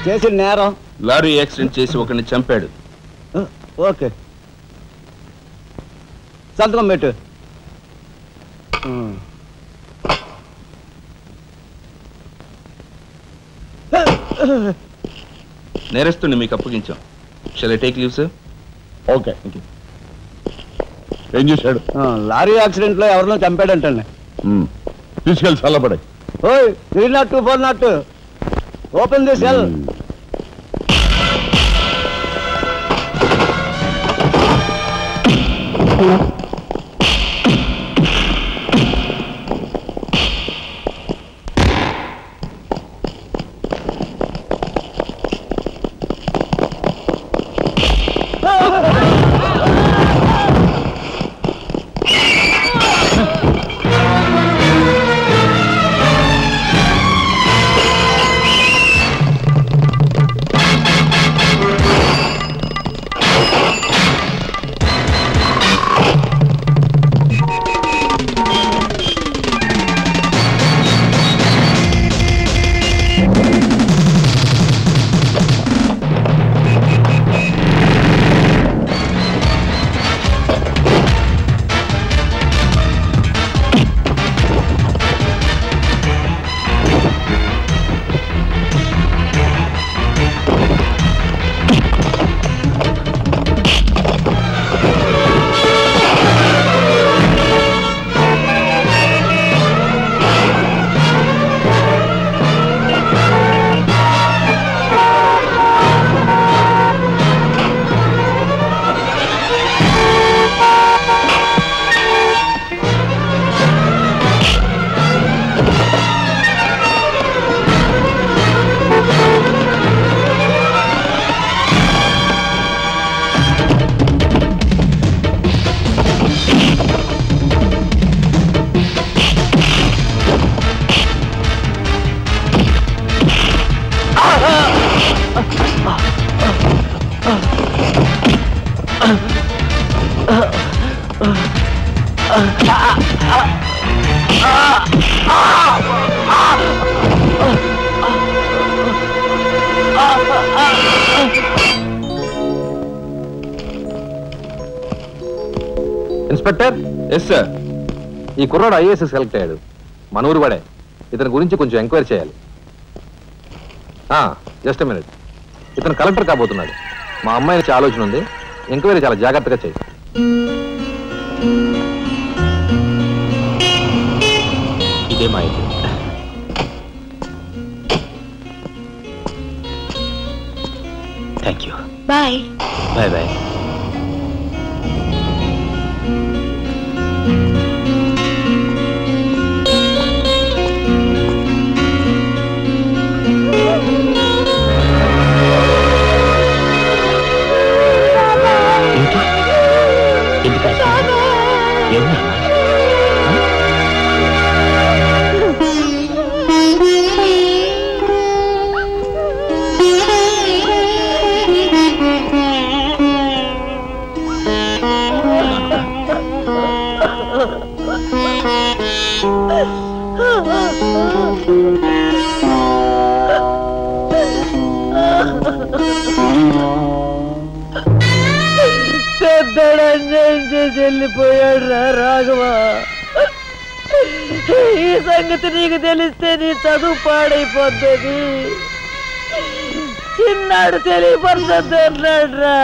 చేసిన నేరం lorry accident చేసి ఒకరిని చంపాడు ఆ, ఓకే సంతకం పెట్టు ఉమ్. నేరస్తుని మీకు అప్పగించాం shall I take leave sir okay ఏం చేశాడు ఆ, లారీ యాక్సిడెంట్ లో ఎవరినో చంపాడంటండి ఉమ్. తీసుకెళ్ళి చల్లబడే ఓయ్ three nought two four nought open the cell inspector yes sir ఈ కుర్రాడు ఐఏఎస్ సెలెక్ట్ అయ్యాడు మన ఊరు వాడే ఇతని గురించి కొంచెం ఎంక్వైరీ చేయాలి జస్ట్ మినిట్ ఇతను కలెక్టర్ కాబోతున్నాడు మా అమ్మాయి నుంచి ఆలోచన ఉంది ఎంక్వైరీ చాలా జాగ్రత్తగా చేయి ఇదే మా ఇంటి thank you bye bye bye పెద్దడు అన్యాయం చేసి వెళ్ళిపోయాడు రా రాఘవ ఈ సంగతి నీకు తెలిస్తే నీ చదువు పాడైపోతుంది చిన్నాడు తెలియపరచద్దు అన్నాడు రా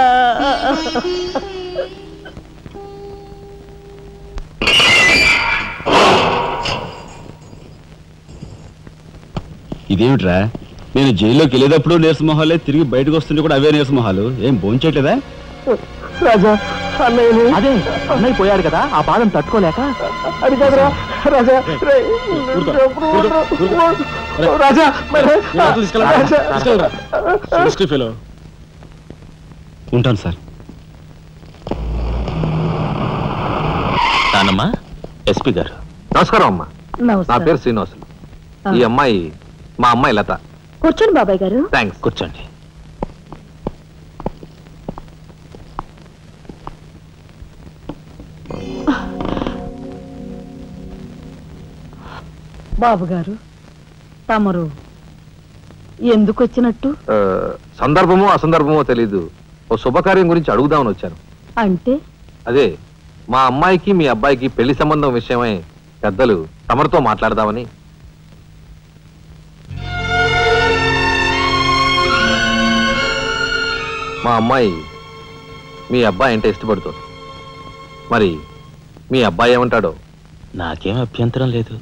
ఇదేమిట్రా నేను జైల్లోకి వెళ్ళేటప్పుడు నీరసమొహాలే తిరిగి బయటకు వస్తుంటే కూడా అవే నీరసమొహాలు ఏం భోంచేయట్లేదా రాజా అన్నయ్యని అదే అన్నయ్య పోయాడు కదా ఆ బాధం తట్టుకోలేక అది కాదురా రాజా రేయ్, రాజా మరి రాజా. ఉంటాను సార్ నానమ్మా ఎస్పీ గారు నమస్కారం అమ్మా నా నమస్కారం. పేరు శ్రీనివాసులు ఈ అమ్మాయి మా అమ్మాయి లత కూర్చోండి బాబాయ్ గారు థ్యాంక్స్ కూర్చోండి బాబు గారు తమరు ఎందుకు వచ్చినట్టు ఆ, సందర్భమో అసందర్భమో తెలీదు ఓ శుభకార్యం గురించి అడుగుదామని వచ్చాను అంటే అదే మా అమ్మాయికి మీ అబ్బాయికి పెళ్లి సంబంధం విషయమై పెద్దలు తమరితో మాట్లాడదామని మా అమ్మాయి మీ అబ్బాయి అంటే ఇష్టపడుతుంది మరి మీ అబ్బాయి ఏమంటాడో నాకేం అభ్యంతరం లేదు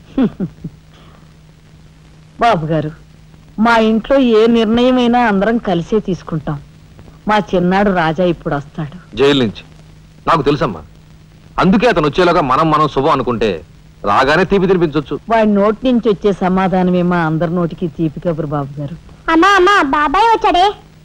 బాబు గారు మా ఇంట్లో ఏ నిర్ణయమైనా అందరం కలిసే తీసుకుంటాం మా చిన్నాడు రాజా ఇప్పుడు వస్తాడు జైలు నుంచి నాకు తెలుసమ్మా అందుకే అతను వచ్చేలాగా మనం మనం శుభం అనుకుంటే రాగానే తీపి తినిపించవచ్చు వాడి నోటి నుంచి వచ్చే సమాధానమే మా అందరి నోటికి తీపి కబురు బాబు గారు అమ్మా అమ్మా బాబాయ్ వచ్చాడే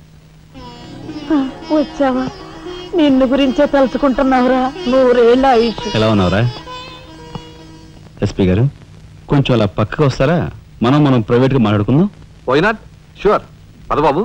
వచ్చావా నిన్ను గురించే తలుచుకుంటున్నావురా నూరేళ్ళ ఆయుష్ ఎలా ఉన్నావురా ఎస్పీ గారు కొంచెం అలా పక్కకు వస్తారా మనం మనం ప్రైవేట్గా మాట్లాడుకుందాం వై నాట్ షూర్ పద బాబు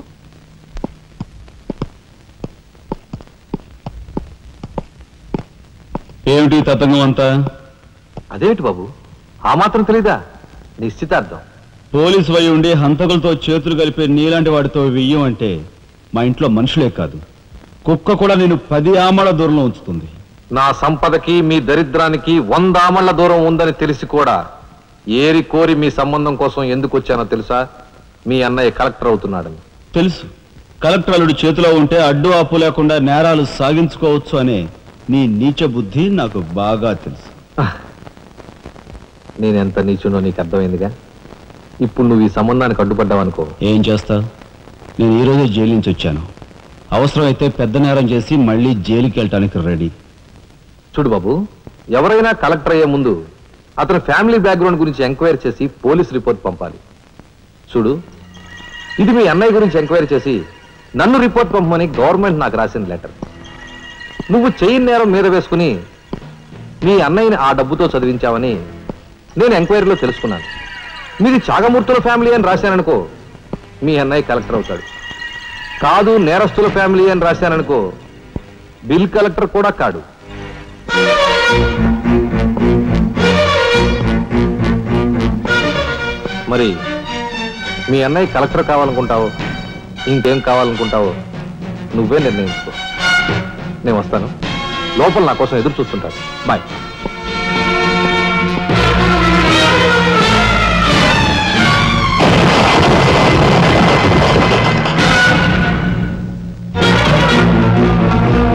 ఏమిటి ఈ తతంగం అంతా అదేమిటి బాబు ఆ మాత్రం తెలీదా నిశ్చితార్థం పోలీసు వై ఉండి హంతకులతో చేతులు కలిపే నీలాంటి వాడితో వెయ్యం అంటే మా ఇంట్లో మనుషులే కాదు కుక్క కూడా నేను పది ఆమల దూరంలో ఉంచుతుంది నా సంపదకి మీ దరిద్రానికి వంద ఆమళ్ల దూరం ఉందని తెలిసి కూడా ఏరి కోరి మీ సంబంధం కోసం ఎందుకు వచ్చానో తెలుసా మీ అన్నయ్య కలెక్టర్ అవుతున్నాడని తెలుసు కలెక్టర్ అల్లుడు చేతిలో ఉంటే అడ్డు ఆపు లేకుండా నేరాలు సాగించుకోవచ్చు అనే నీ నీచ బుద్ధి నాకు బాగా తెలుసు నేనెంత నీచునో నీకు అర్థమైందిగా ఇప్పుడు నువ్వు ఈ సంబంధానికి అడ్డుపడ్డావనుకో ఏం చేస్తావు నేను ఈ రోజే జైలు నుంచి వచ్చాను అవసరమైతే పెద్ద నేరం చేసి మళ్ళీ జైలుకి వెళ్ళటానికి రెడీ చూడు బాబు ఎవరైనా కలెక్టర్ అయ్యే ముందు అతని ఫ్యామిలీ బ్యాక్గ్రౌండ్ గురించి ఎంక్వైరీ చేసి పోలీస్ రిపోర్ట్ పంపాలి చూడు ఇది మీ అన్నయ్య గురించి ఎంక్వైరీ చేసి నన్ను రిపోర్ట్ పంపమని గవర్నమెంట్ నాకు రాసిన లెటర్ నువ్వు చెయ్యి నేరం మీద వేసుకుని మీ అన్నయ్యని ఆ డబ్బుతో చదివించావని నేను ఎంక్వైరీలో తెలుసుకున్నాను మీది చాగమూర్తుల ఫ్యామిలీ అని రాశాననుకో మీ అన్నయ్య కలెక్టర్ అవుతాడు కాదు నేరస్తుల ఫ్యామిలీ అని రాశాననుకో బిల్ కలెక్టర్ కూడా కాడు మరి మీ అన్నయ్య కలెక్టర్ కావాలనుకుంటావు ఇంకేం కావాలనుకుంటావో నువ్వే నిర్ణయించుకో నేను వస్తాను లోపల నా కోసం ఎదురు చూస్తుంటాను బాయ్